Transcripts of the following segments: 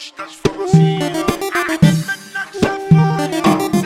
مستشفى بسيط عامل منك سفاية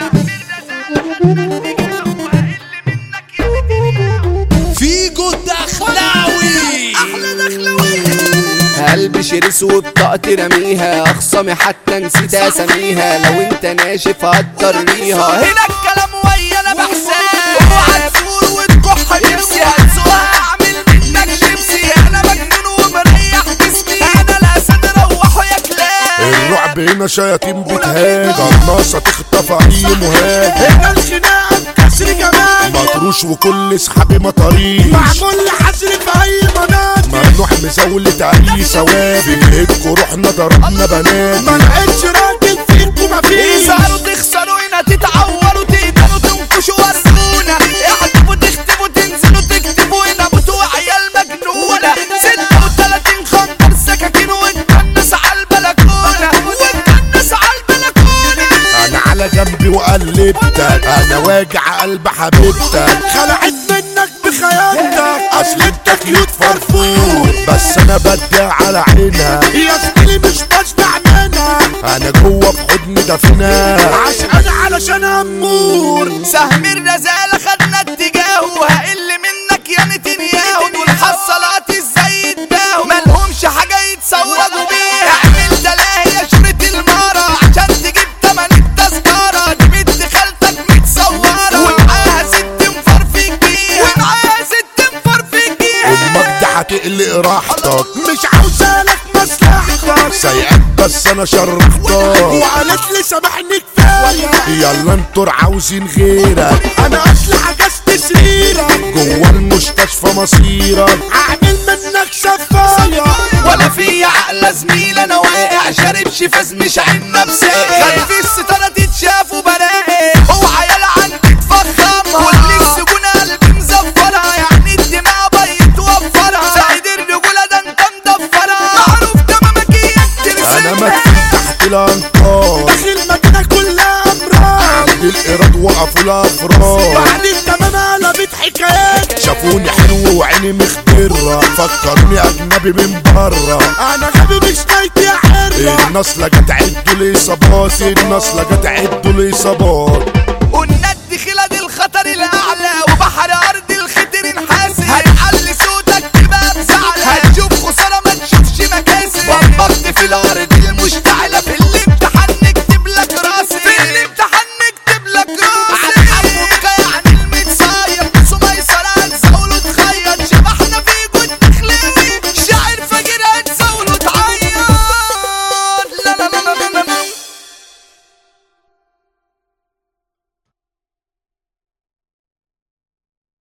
سهل الرزالة خدنا اتجاه وهقل منك يا نتنياهو فيجو الدخلاوي احلى دخلوية قلبي شرس وبطاقتي رميها اخصامي حتى نسيت اساميها لو انت ناشف هتضريها هنا الكلام ويا انا بحساب اوعى تفور وتكح نفسي هتسوقها اعمل منك شيبسي انا مجنون ومريح جسمي انا الاسد روحوا يا كلاب الرعب هنا شياطين بتهاج قناصة تخطف اي مهاج هنا الخناقة بكسر جمال مطروش وكل اصحابي مطاريش مع كل حسر في اي مناطق ممنوع مزولة اي سواد بنهبكوا روحنا ضربنا بنات ما لقيتش راجل فيكم مفيش تسهروا تخسروا هنا تتعوروا تقدروا تنكشوا ورسونا احتفوا تختفوا تنزلوا تكتبوا هنا بتوع عيال مجنونة 36 خنجر سكاكين والكنس على البلكونة والكنس على البلكونة انا على جنبي وقلبتك انا واجع قلب حبيبتك خلعت منك بخيالك اصل انت كيوت فرفور بس انا بدي على عينها يا زميلي مش بشبع منها انا جوه في حضن دفنها عشان علشان امور سهم الرزالة خدنا اتجاه وهقل منك يا نتنياهو دول حصلات ازاي اداهم مالهمش حاجة يتصوروا بيها اعمل تلاهي يا شريط المارة عشان تجيب تمن التذكرة دي بنت خالتك متصورة ومعاها ست مفرفك بيها ومعاها ست مفرفك بيها امك دي هتقلق راحتك مش عاوزالك مصلحتك سيئات بس انا شرحتك وقالت لي سامحني كفايه يلا انتوا عاوزين غيرك انا اصل حجزت سريرك جوه المستشفى مصيرك اعمل منك شفايه ولا في عقل زميل انا واقع شارب شفاز مش عين نفسي خلي في الستارة تتشاف وبلاقي هو عيال عندي تفخمها كل السجون قلبي مزفرها يعني الدماء بيت توفرها سعيد الرجولة ده انت مدفرها معروف تمامك انا يكتب مدفون تحت الانقاض داخل مدينه كلها امراض عند الإيراد وقفوا الافراد بعد التمام قلبت حكايات شافوني حلو وعيني مخضرة فكروني اجنبي من بره انا غبي مش نايت يا حره النصلة جت عدوا الاصابات النصلة جت عدوا الاصابات قلنا الدخيلة دي الخطر الاعلى وبحر